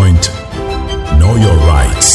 Point. Know your rights.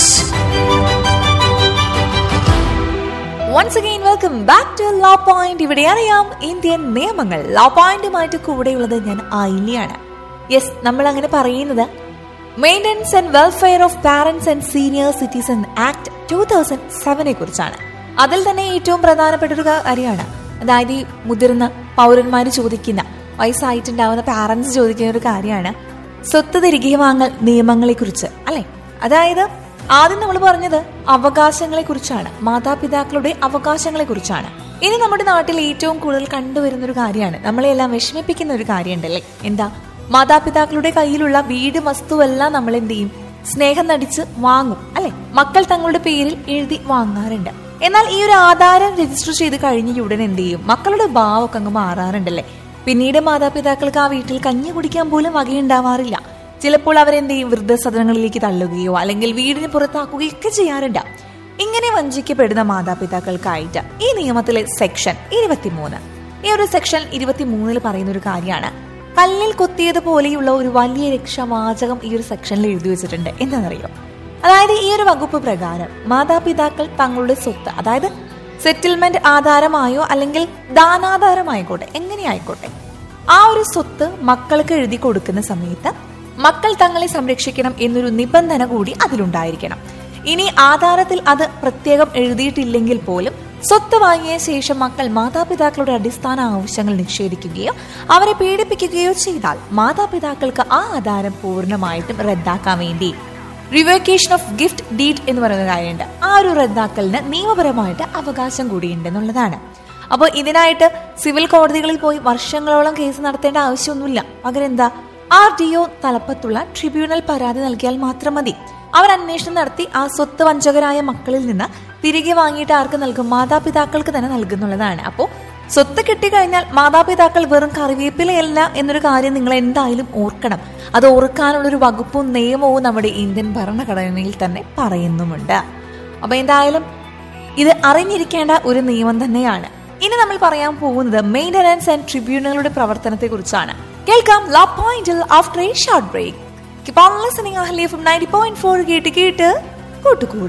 Once again welcome back to law point ഇവിടെ അറിയാം Indian നിയമങ്ങൾ law പോയിന്റുമായിട്ട് കൂടെയുള്ളത് ഞാൻ ഐലിയാണ് യെസ് നമ്മൾ അങ്ങനെ പറയുന്നത് maintenance and welfare of parents and senior citizen act two thousand സെവനെ കുറിച്ചാണ് അതിൽ തന്നെ ഏറ്റവും പ്രധാനപ്പെട്ട ഒരു കാര്യമാണ് അതായത് ഈ മുതിർന്ന പൗരന്മാർ ചോദിക്കുന്ന വയസ്സായിട്ടുണ്ടാവുന്ന പാരന്റ്സ് ചോദിക്കുന്ന ഒരു കാര്യമാണ് സ്വത്ത് തിരികെ വാങ്ങൽ നിയമങ്ങളെ കുറിച്ച് അല്ലെ അതായത് ആദ്യം നമ്മൾ പറഞ്ഞത് അവകാശങ്ങളെ കുറിച്ചാണ് മാതാപിതാക്കളുടെ അവകാശങ്ങളെ കുറിച്ചാണ് ഇനി നമ്മുടെ നാട്ടിൽ ഏറ്റവും കൂടുതൽ കണ്ടുവരുന്ന ഒരു കാര്യമാണ് നമ്മളെല്ലാം വിഷമിപ്പിക്കുന്ന ഒരു കാര്യമുണ്ടല്ലേ എന്താ മാതാപിതാക്കളുടെ കയ്യിലുള്ള വീട് വസ്തുവെല്ലാം നമ്മൾ എന്ത് ചെയ്യും സ്നേഹം നടിച്ച് വാങ്ങും അല്ലെ മക്കൾ തങ്ങളുടെ പേരിൽ എഴുതി വാങ്ങാറുണ്ട് എന്നാൽ ഈ ഒരു ആധാരം രജിസ്റ്റർ ചെയ്ത് കഴിഞ്ഞ ഉടൻ എന്ത് ചെയ്യും മക്കളുടെ ഭാവമൊക്കെ അങ്ങ് മാറാറുണ്ടല്ലേ പിന്നീട് മാതാപിതാക്കൾക്ക് ആ വീട്ടിൽ കഞ്ഞി കുടിക്കാൻ പോലും വകയുണ്ടാവാറില്ല ചിലപ്പോൾ അവരെന്ത് ചെയ്യും വൃദ്ധസദനങ്ങളിലേക്ക് തള്ളുകയോ അല്ലെങ്കിൽ വീടിന് പുറത്താക്കുകയോ ഒക്കെ ചെയ്യാറുണ്ട് ഇങ്ങനെ വഞ്ചിക്കപ്പെടുന്ന മാതാപിതാക്കൾക്കായിട്ട് ഈ നിയമത്തിലെ സെക്ഷൻ ഇരുപത്തിമൂന്ന് ഈ ഒരു സെക്ഷൻ ഇരുപത്തിമൂന്നിൽ പറയുന്ന ഒരു കാര്യമാണ് കല്ലിൽ കൊത്തിയത് പോലെയുള്ള ഒരു വലിയ രക്ഷാവാചകം ഈ ഒരു സെക്ഷനിൽ എഴുതി വെച്ചിട്ടുണ്ട് എന്താണെന്നറിയോ അതായത് ഈ ഒരു വകുപ്പ് പ്രകാരം മാതാപിതാക്കൾ തങ്ങളുടെ സ്വത്ത് അതായത് സെറ്റിൽമെന്റ് ആധാരമായോ അല്ലെങ്കിൽ ദാനാധാരമായിക്കോട്ടെ എങ്ങനെ ആയിക്കോട്ടെ ആ ഒരു സ്വത്ത് മക്കൾക്ക് എഴുതി കൊടുക്കുന്ന സമയത്ത് മക്കൾ തങ്ങളെ സംരക്ഷിക്കണം എന്നൊരു നിബന്ധന കൂടി അതിലുണ്ടായിരിക്കണം ഇനി ആധാരത്തിൽ അത് പ്രത്യേകം എഴുതിയിട്ടില്ലെങ്കിൽ പോലും സ്വത്ത് വാങ്ങിയ ശേഷം മക്കൾ മാതാപിതാക്കളുടെ അടിസ്ഥാന ആവശ്യങ്ങൾ നിഷേധിക്കുകയോ അവരെ പീഡിപ്പിക്കുകയോ ചെയ്താൽ മാതാപിതാക്കൾക്ക് ആ ആധാരം പൂർണ്ണമായിട്ടും റദ്ദാക്കാൻ വേണ്ടി റിവോക്കേഷൻ ഓഫ് ഗിഫ്റ്റ് ഡീഡ് എന്ന് പറയുന്ന കാര്യമുണ്ട് ആ ഒരു റദ്ദാക്കലിന് നിയമപരമായിട്ട് അവകാശം കൂടിയുണ്ട് എന്നുള്ളതാണ് അപ്പോൾ ഇതിനായിട്ട് സിവിൽ കോടതികളിൽ പോയി വർഷങ്ങളോളം കേസ് നടത്തേണ്ട ആവശ്യമൊന്നുമില്ല പകരം എന്താ ആർ ഡി ഒ തലപ്പത്തുള്ള ട്രിബ്യൂണൽ പരാതി നൽകിയാൽ മാത്രം മതി അവർ അന്വേഷണം നടത്തി ആ സ്വത്ത് വഞ്ചകരായ മക്കളിൽ നിന്ന് തിരികെ വാങ്ങിയിട്ട് ആർക്ക് നൽകും മാതാപിതാക്കൾക്ക് തന്നെ നൽകുന്നുള്ളതാണ് അപ്പോൾ സ്വത്ത് കിട്ടിക്കഴിഞ്ഞാൽ മാതാപിതാക്കൾ വെറും കറിവേപ്പിലയല്ല എന്നൊരു കാര്യം നിങ്ങൾ എന്തായാലും ഓർക്കണം അത് ഓർക്കാനുള്ളൊരു വകുപ്പും നിയമവും നമ്മുടെ ഇന്ത്യൻ ഭരണഘടനയിൽ തന്നെ പറയുന്നുമുണ്ട് അപ്പൊ എന്തായാലും ഇത് അറിഞ്ഞിരിക്കേണ്ട ഒരു നിയമം തന്നെയാണ് ഇനി നമ്മൾ പറയാൻ പോകുന്നത് മെയിൻ്റനൻസ് ആൻഡ് ട്രിബ്യൂണലുടെ പ്രവർത്തനത്തെ കുറിച്ചാണ് കേൾക്കാം ലാ പോയിന്റിൽ after a short break listening അഹ്ലി ഫ്രം നയൻറ്റി പോയിന്റ് ഫോർ കേട്ട് കേട്ട് കൂട്ടുകൂടാം